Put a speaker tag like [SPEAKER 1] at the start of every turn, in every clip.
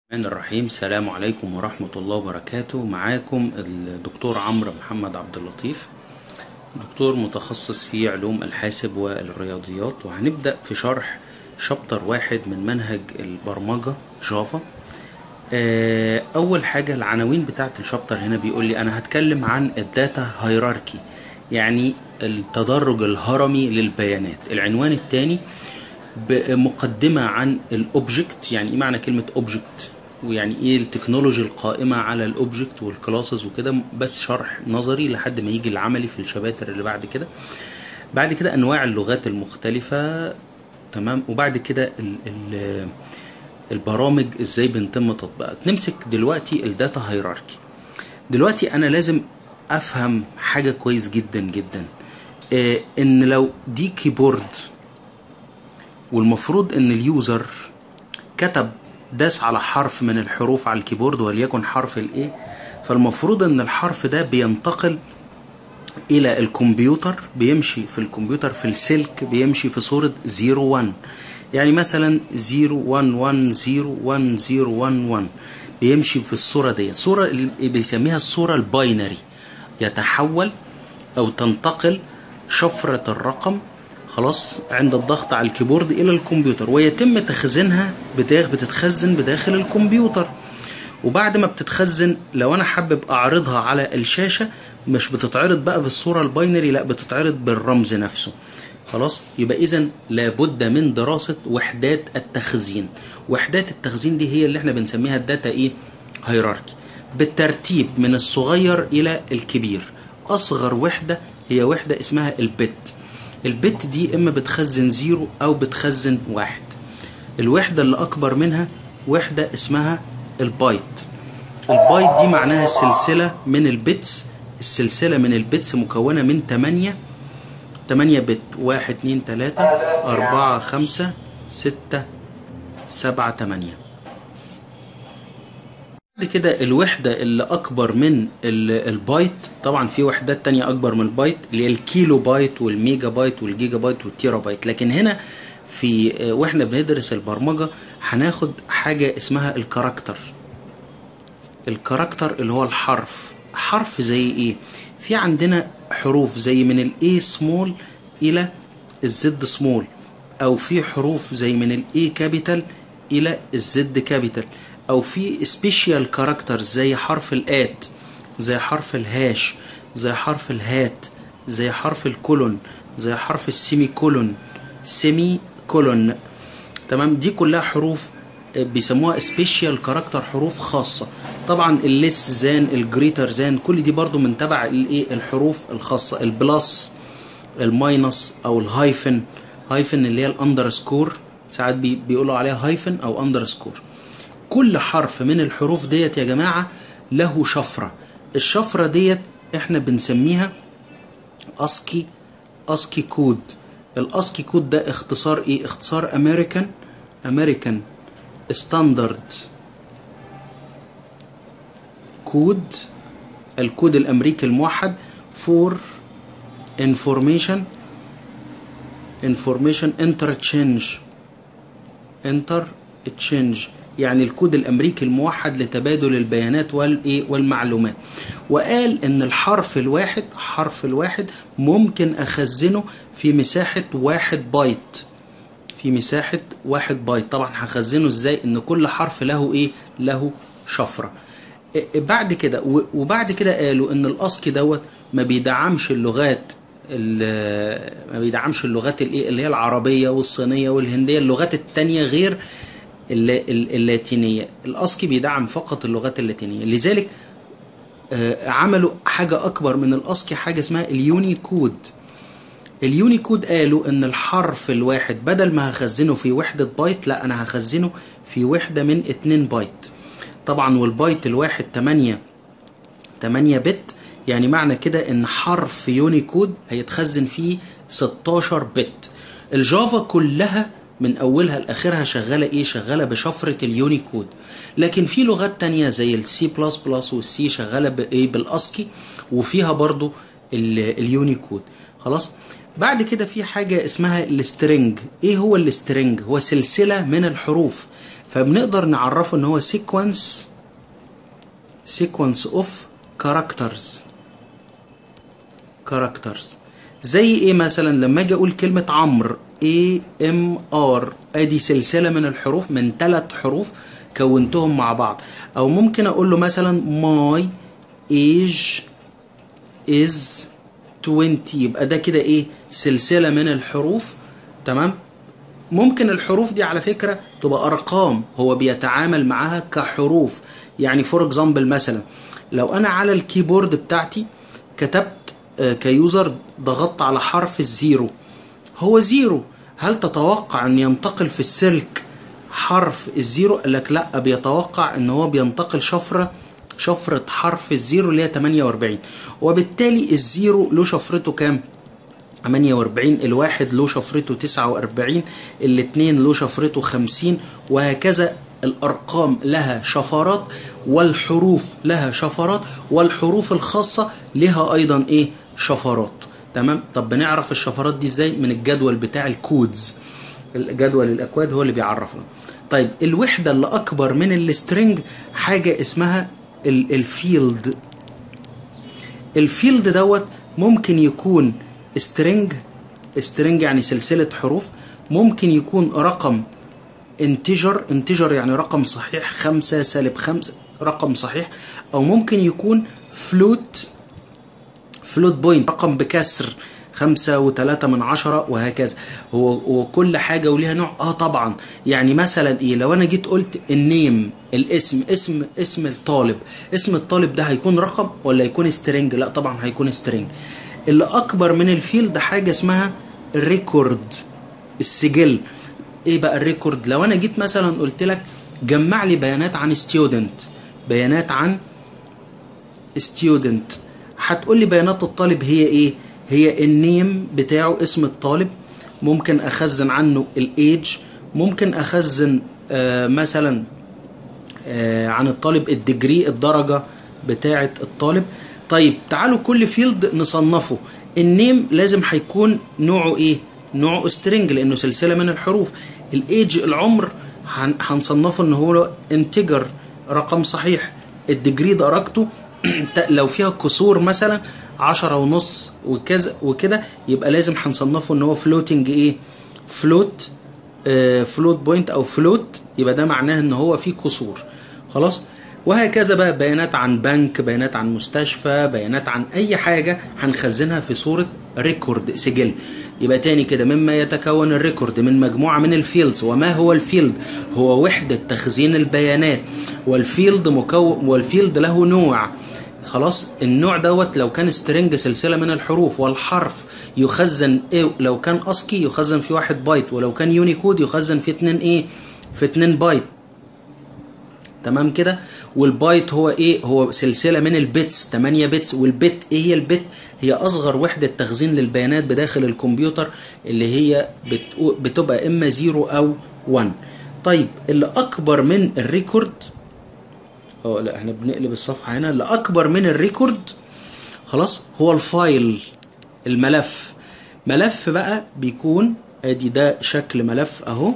[SPEAKER 1] الرحمن الرحيم السلام عليكم ورحمة الله وبركاته معاكم الدكتور عمرو محمد عبد اللطيف دكتور متخصص في علوم الحاسب والرياضيات وهنبدأ في شرح شابتر واحد من منهج البرمجة جافا آه، أول حاجة العناوين بتاعت الشابتر هنا بيقول لي أنا هتكلم عن الداتا هيراركي يعني التدرج الهرمي للبيانات العنوان الثاني بمقدمة عن الأوبجكت يعني إيه معنى كلمة أوبجكت ويعني إيه التكنولوجي القائمة على الأوبجكت والكلاسز وكده بس شرح نظري لحد ما يجي العملي في الشباتر اللي بعد كده بعد كده أنواع اللغات المختلفة تمام وبعد كده ال ال البرامج ازاي بنتم تطبيقها نمسك دلوقتي الداتا هيراركي دلوقتي انا لازم افهم حاجه كويس جدا جدا آه ان لو دي كيبورد والمفروض ان اليوزر كتب داس على حرف من الحروف على الكيبورد وليكن حرف الايه فالمفروض ان الحرف ده بينتقل الى الكمبيوتر بيمشي في الكمبيوتر في السلك بيمشي في صورة 01 يعني مثلا 01101011 بيمشي في الصورة دي صورة اللي بيسميها الصورة الباينري يتحول او تنتقل شفرة الرقم خلاص عند الضغط على الكيبورد الى الكمبيوتر ويتم تخزينها بتتخزن بداخل الكمبيوتر وبعد ما بتتخزن لو انا حابب اعرضها على الشاشة مش بتتعرض بقى بالصورة الباينري لا بتتعرض بالرمز نفسه خلاص يبقى اذا لابد من دراسة وحدات التخزين وحدات التخزين دي هي اللي احنا بنسميها الداتا ايه هيراركي بالترتيب من الصغير الى الكبير اصغر وحدة هي وحدة اسمها البت البت دي اما بتخزن زيرو او بتخزن واحد الوحدة اللي اكبر منها وحدة اسمها البايت البايت دي معناها السلسلة من البيتس السلسلة من البيتس مكونة من 8 8 بت 1 2 3 4 5 6 7 8 بعد كده الوحدة اللي أكبر من البايت طبعا في وحدات تانية أكبر من البايت اللي هي الكيلو بايت والميجا بايت والجيجا بايت والتيرا بايت لكن هنا في واحنا بندرس البرمجة هناخد حاجة اسمها الكاركتر الكاركتر اللي هو الحرف حرف زي ايه في عندنا حروف زي من الاي سمول الى الزد سمول او في حروف زي من الاي كابيتال الى الزد كابيتال او في سبيشال كاركتر زي حرف الات زي حرف الهاش زي حرف الهات زي حرف الكولون زي حرف السيمي كولون سيمي كولون تمام دي كلها حروف بيسموها سبيشال كاركتر حروف خاصه طبعا الليس زان الجريتر زان كل دي برضو من تبع الايه الحروف الخاصه البلس الماينس او الهايفن هايفن اللي هي الاندرسكور ساعات بي بيقولوا عليها هايفن او اندرسكور كل حرف من الحروف ديت يا جماعه له شفره الشفره ديت احنا بنسميها اسكي اسكي كود الاسكي كود ده اختصار ايه اختصار امريكان امريكان ستاندرد كود الكود الامريكي الموحد فور انفورميشن انفورميشن انترتشينج انتر تشينج يعني الكود الامريكي الموحد لتبادل البيانات والايه والمعلومات وقال ان الحرف الواحد حرف الواحد ممكن اخزنه في مساحه واحد بايت في مساحه واحد بايت طبعا هخزنه ازاي ان كل حرف له ايه له شفره بعد كده وبعد كده قالوا ان الاسكي دوت ما بيدعمش اللغات ما بيدعمش اللغات الايه اللي هي العربيه والصينيه والهنديه اللغات التانية غير اللاتينيه الاسكي بيدعم فقط اللغات اللاتينيه لذلك عملوا حاجه اكبر من الاسكي حاجه اسمها اليونيكود اليونيكود قالوا ان الحرف الواحد بدل ما هخزنه في وحده بايت لا انا هخزنه في وحده من 2 بايت طبعا والبايت الواحد 8 8 بت يعني معنى كده ان حرف يونيكود هيتخزن فيه 16 بت الجافا كلها من اولها لاخرها شغاله ايه شغاله بشفره اليونيكود لكن في لغات تانية زي السي بلس بلس والسي شغاله بايه بالاسكي وفيها برضو اليونيكود خلاص بعد كده في حاجه اسمها السترنج ايه هو السترنج هو سلسله من الحروف فبنقدر نعرفه ان هو sequence sequence of characters characters زي ايه مثلا لما اجي اقول كلمة عمرو A M R ادي سلسلة من الحروف من ثلاث حروف كونتهم مع بعض او ممكن اقول له مثلا my age is 20 يبقى ده كده ايه سلسلة من الحروف تمام ممكن الحروف دي على فكرة تبقى ارقام هو بيتعامل معاها كحروف يعني فور اكزامبل مثلا لو انا على الكيبورد بتاعتي كتبت آه، كيوزر ضغطت على حرف الزيرو هو زيرو هل تتوقع ان ينتقل في السلك حرف الزيرو قال لك لا بيتوقع ان هو بينتقل شفره شفره حرف الزيرو اللي هي 48 وبالتالي الزيرو له شفرته كام 48 الواحد له شفرته 49 الاثنين له شفرته 50 وهكذا الأرقام لها شفرات والحروف لها شفرات والحروف الخاصة لها أيضا إيه شفرات تمام طب بنعرف الشفرات دي إزاي من الجدول بتاع الكودز الجدول الأكواد هو اللي بيعرفنا طيب الوحدة اللي أكبر من السترنج حاجة اسمها ال- الفيلد الفيلد دوت ممكن يكون string string يعني سلسلة حروف ممكن يكون رقم انتجر انتجر يعني رقم صحيح خمسة سالب خمسة رقم صحيح او ممكن يكون فلوت فلوت بوينت رقم بكسر خمسة وتلاتة من عشرة وهكذا هو هو كل حاجة وليها نوع اه طبعا يعني مثلا ايه لو انا جيت قلت النيم الاسم اسم اسم الطالب اسم الطالب ده هيكون رقم ولا هيكون سترينج لا طبعا هيكون سترينج اللي اكبر من الفيلد حاجة اسمها الريكورد السجل ايه بقى الريكورد لو انا جيت مثلا قلت لك جمع لي بيانات عن ستودنت بيانات عن ستودنت هتقول لي بيانات الطالب هي ايه هي النيم بتاعه اسم الطالب ممكن اخزن عنه الايج ممكن اخزن آه مثلا آه عن الطالب الديجري الدرجة بتاعة الطالب طيب تعالوا كل فيلد نصنفه النيم لازم هيكون نوعه ايه نوعه سترينج لانه سلسلة من الحروف الايج العمر هن- هنصنفه ان هو انتجر رقم صحيح الديجري درجته لو فيها كسور مثلا عشرة ونص وكذا وكده يبقى لازم هنصنفه ان هو فلوتنج ايه فلوت فلوت بوينت او فلوت يبقى ده معناه ان هو فيه كسور خلاص وهكذا بقى بيانات عن بنك بيانات عن مستشفى بيانات عن اي حاجة هنخزنها في صورة ريكورد سجل يبقى تاني كده مما يتكون الريكورد من مجموعة من الفيلدز وما هو الفيلد هو وحدة تخزين البيانات والفيلد مكون والفيلد له نوع خلاص النوع دوت لو كان سترينج سلسلة من الحروف والحرف يخزن ايه لو كان اسكي يخزن في واحد بايت ولو كان يونيكود يخزن في اتنين ايه في اتنين بايت تمام كده والبايت هو ايه هو سلسلة من البيتس 8 بيتس والبت ايه هي البت هي اصغر وحدة تخزين للبيانات بداخل الكمبيوتر اللي هي بتقو- بتبقى اما 0 او 1 طيب اللي اكبر من الريكورد اه لا احنا بنقلب الصفحة هنا اللي اكبر من الريكورد خلاص هو الفايل الملف ملف بقى بيكون ادي ده شكل ملف اهو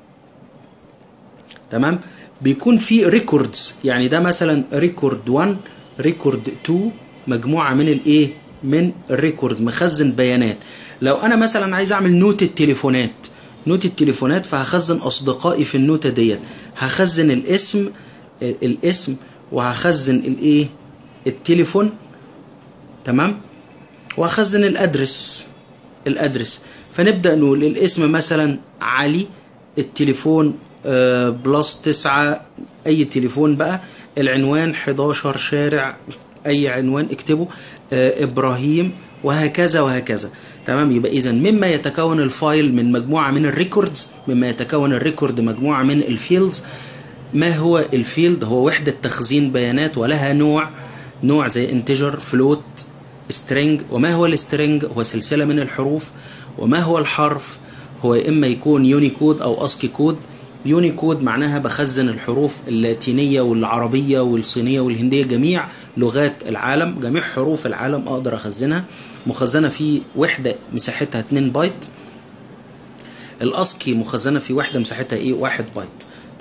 [SPEAKER 1] تمام بيكون في ريكوردز يعني ده مثلا ريكورد 1 ريكورد 2 مجموعة من الايه من الريكوردز مخزن بيانات لو انا مثلا عايز اعمل نوت التليفونات نوت التليفونات فهخزن اصدقائي في النوتة ديت هخزن الاسم الاسم وهخزن الايه التليفون تمام وهخزن الادرس الادرس فنبدا نقول الاسم مثلا علي التليفون آه، بلس تسعة اي تليفون بقى العنوان 11 شارع اي عنوان اكتبه آه، ابراهيم وهكذا وهكذا تمام يبقى اذا مما يتكون الفايل من مجموعه من الريكوردز مما يتكون الريكورد مجموعه من الفيلدز ما هو الفيلد هو وحده تخزين بيانات ولها نوع نوع زي انتجر فلوت سترينج وما هو السترينج هو سلسله من الحروف وما هو الحرف هو يا اما يكون يونيكود او اسكي كود يونيكود معناها بخزن الحروف اللاتينيه والعربيه والصينيه والهنديه جميع لغات العالم جميع حروف العالم اقدر اخزنها مخزنه في وحده مساحتها 2 بايت الاسكي مخزنه في وحده مساحتها ايه 1 بايت تمام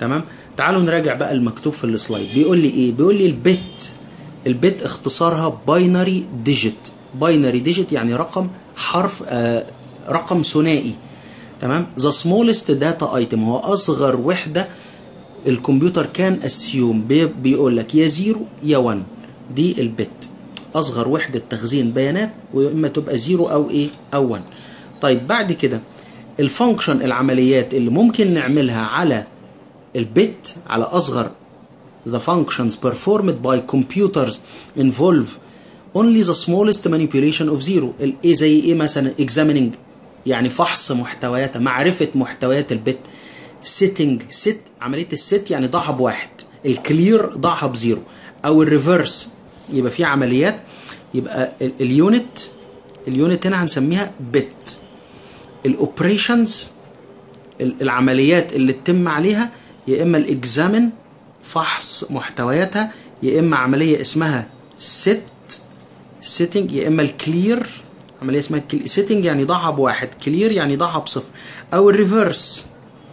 [SPEAKER 1] تعالوا نراجع بقى المكتوب في السلايد بيقول لي ايه بيقول لي البت البت اختصارها باينري ديجيت باينري ديجيت يعني رقم حرف آه رقم ثنائي تمام ذا سمولست داتا ايتم هو اصغر وحده الكمبيوتر كان اسيوم بيقول لك يا زيرو يا 1 دي البت اصغر وحده تخزين بيانات واما تبقى زيرو او ايه او 1 طيب بعد كده الفانكشن العمليات اللي ممكن نعملها على البت على اصغر the functions performed by computers involve only the smallest manipulation of zero الايه زي ايه مثلا examining يعني فحص محتوياتها معرفة محتويات البت setting set عملية الست يعني ضعها بواحد الكلير ضعها بزيرو او الريفرس يبقى في عمليات يبقى اليونت اليونت هنا هنسميها بت الاوبريشنز العمليات اللي تتم عليها يا اما الاكزامن فحص محتوياتها يا اما عمليه اسمها set setting يا اما الكلير عمليه اسمها setting يعني ضعها بواحد كلير يعني ضعها بصفر او الريفرس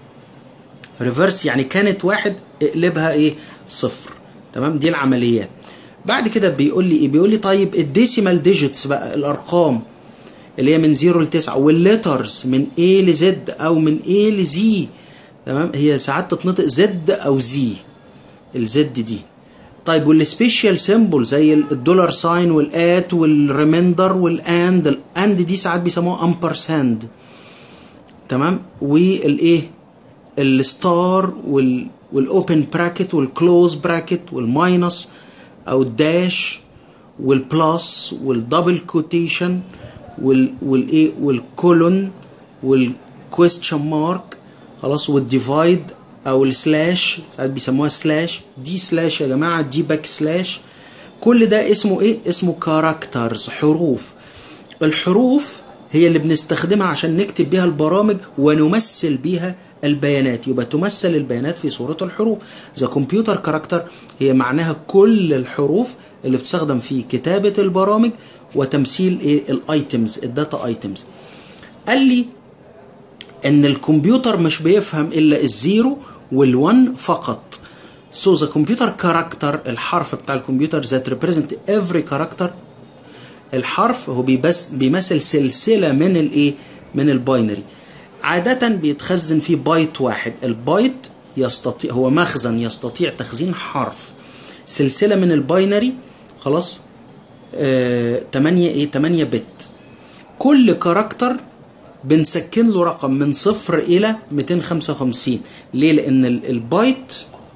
[SPEAKER 1] ريفرس يعني كانت واحد اقلبها ايه صفر تمام دي العمليات بعد كده بيقول لي ايه بيقول لي طيب الديسيمال ديجيتس بقى الارقام اللي هي من 0 ل 9 والليترز من A ل Z او من A ل Z تمام هي ساعات تتنطق زد او زي الزد دي طيب والسبيشال سيمبل زي الدولار ساين والات والريميندر والاند الاند دي ساعات بيسموها امبرساند تمام والايه الستار وال والاوبن براكت والكلوز براكت والماينس او الداش والبلس والدبل كوتيشن وال والايه والكولون والكويستشن مارك خلاص والديفايد او السلاش ساعات بيسموها سلاش دي سلاش يا جماعه دي باك سلاش كل ده اسمه ايه اسمه كاركترز حروف الحروف هي اللي بنستخدمها عشان نكتب بيها البرامج ونمثل بيها البيانات يبقى تمثل البيانات في صورة الحروف ذا كمبيوتر كاركتر هي معناها كل الحروف اللي بتستخدم في كتابة البرامج وتمثيل ايه الايتمز الداتا ايتمز قال لي ان الكمبيوتر مش بيفهم الا الزيرو والون فقط so the computer character الحرف بتاع الكمبيوتر that represent every character الحرف هو بيبس بيمثل سلسلة من الايه من الباينري عادة بيتخزن فيه بايت واحد البايت يستطيع هو مخزن يستطيع تخزين حرف سلسلة من الباينري خلاص آه 8 ايه 8 بت كل كاركتر بنسكن له رقم من صفر الى 255 ليه لان البايت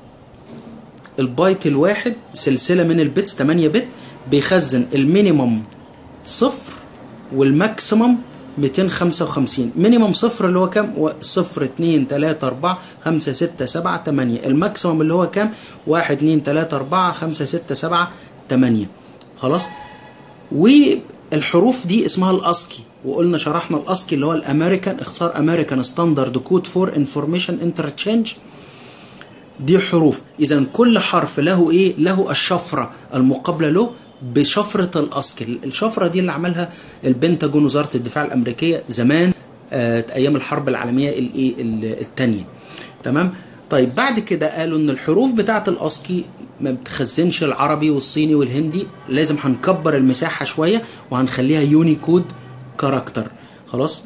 [SPEAKER 1] البايت الواحد سلسلة من البيتس 8 بت بيخزن المينيمم صفر والماكسيمم 255 مينيمم صفر اللي هو كام؟ صفر 2 3 4 5 6 7 8 الماكسيمم اللي هو كام؟ 1 2 3 4 5 6 7 8 خلاص؟ والحروف دي اسمها الاسكي وقلنا شرحنا الاسكي اللي هو الامريكان اختصار امريكان ستاندرد كود فور انفورميشن انترتشينج دي حروف اذا كل حرف له ايه له الشفره المقابله له بشفره الاسكي الشفره دي اللي عملها البنتاجون وزاره الدفاع الامريكيه زمان آه ايام الحرب العالميه الايه الثانيه تمام طيب بعد كده قالوا ان الحروف بتاعه الاسكي ما بتخزنش العربي والصيني والهندي لازم هنكبر المساحه شويه وهنخليها يونيكود كاركتر خلاص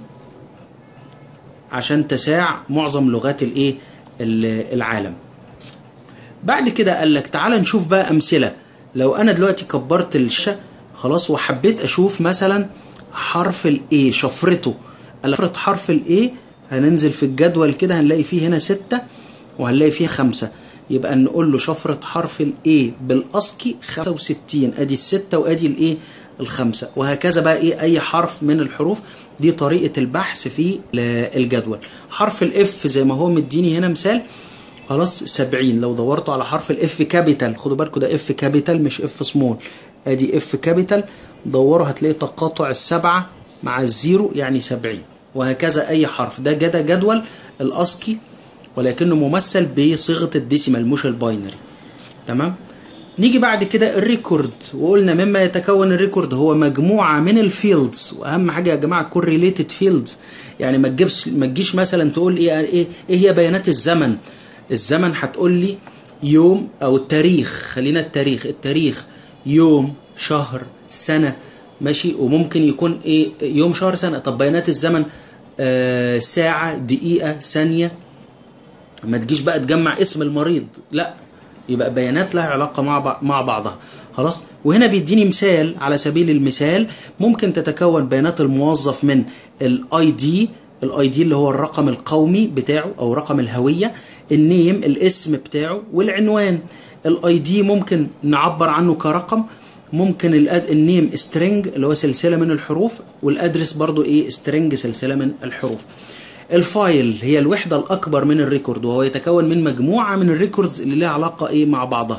[SPEAKER 1] عشان تساع معظم لغات الايه العالم بعد كده قال لك تعال نشوف بقى امثله لو انا دلوقتي كبرت الشاشه خلاص وحبيت اشوف مثلا حرف الاي شفرته شفرة حرف الاي هننزل في الجدول كده هنلاقي فيه هنا ستة وهنلاقي فيه خمسة يبقى نقول له شفرة حرف الاي بالاسكي 65 ادي الستة وادي الايه الخمسة وهكذا بقى ايه اي حرف من الحروف دي طريقة البحث في الجدول حرف الاف زي ما هو مديني هنا مثال خلاص 70 لو دورتوا على حرف الاف كابيتال خدوا بالكم ده اف كابيتال مش اف سمول ادي اف كابيتال دوروا هتلاقي تقاطع السبعة مع الزيرو يعني 70 وهكذا اي حرف ده جدا جدول الاسكي ولكنه ممثل بصيغه الديسيمال مش الباينري تمام نيجي بعد كده الريكورد وقلنا مما يتكون الريكورد هو مجموعه من الفيلدز واهم حاجه يا جماعه تكون ريليتد فيلدز يعني ما تجيبش ما تجيش مثلا تقول ايه ايه ايه هي بيانات الزمن الزمن هتقول لي يوم او التاريخ خلينا التاريخ التاريخ يوم شهر سنة ماشي وممكن يكون ايه يوم شهر سنة طب بيانات الزمن آه ساعة دقيقة ثانية ما تجيش بقى تجمع اسم المريض لا يبقى بيانات لها علاقة مع مع بعضها خلاص وهنا بيديني مثال على سبيل المثال ممكن تتكون بيانات الموظف من الاي دي الاي دي اللي هو الرقم القومي بتاعه او رقم الهوية النيم الاسم بتاعه والعنوان الاي دي ممكن نعبر عنه كرقم ممكن النيم سترينج اللي هو سلسلة من الحروف والادرس برضو ايه سترينج سلسلة من الحروف الفايل هي الوحدة الأكبر من الريكورد وهو يتكون من مجموعة من الريكوردز اللي لها علاقة إيه مع بعضها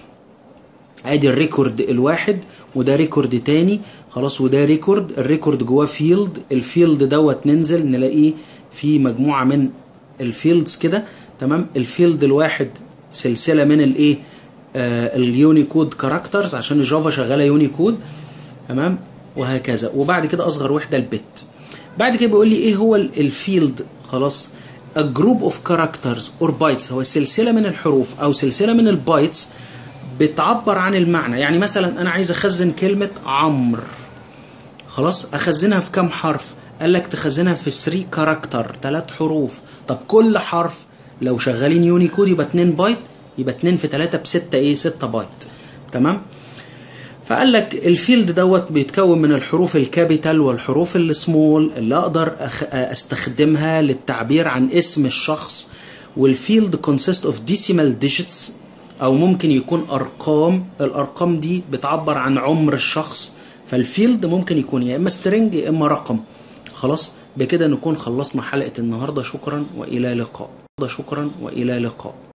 [SPEAKER 1] ادي الريكورد الواحد وده ريكورد تاني خلاص وده ريكورد الريكورد جواه فيلد الفيلد دوت ننزل نلاقيه في مجموعة من الفيلدز كده تمام الفيلد الواحد سلسلة من الايه آه اليونيكود كاركترز عشان الجافا شغالة يونيكود تمام وهكذا وبعد كده اصغر وحدة البت بعد كده بيقول لي ايه هو الفيلد خلاص a group of characters or bytes هو سلسلة من الحروف او سلسلة من البايتس بتعبر عن المعنى يعني مثلا انا عايز اخزن كلمة عمرو خلاص اخزنها في كام حرف قال لك تخزنها في 3 كاركتر 3 حروف طب كل حرف لو شغالين يونيكود يبقى 2 بايت يبقى 2 في 3 ب 6 ايه 6 بايت تمام فقال لك الفيلد دوت بيتكون من الحروف الكابيتال والحروف السمول اللي اقدر أخ... استخدمها للتعبير عن اسم الشخص والفيلد consist of decimal digits او ممكن يكون ارقام الارقام دي بتعبر عن عمر الشخص فالفيلد ممكن يكون يا اما سترينج يا اما رقم خلاص بكده نكون خلصنا حلقة النهاردة شكرا والى لقاء شكرا والى لقاء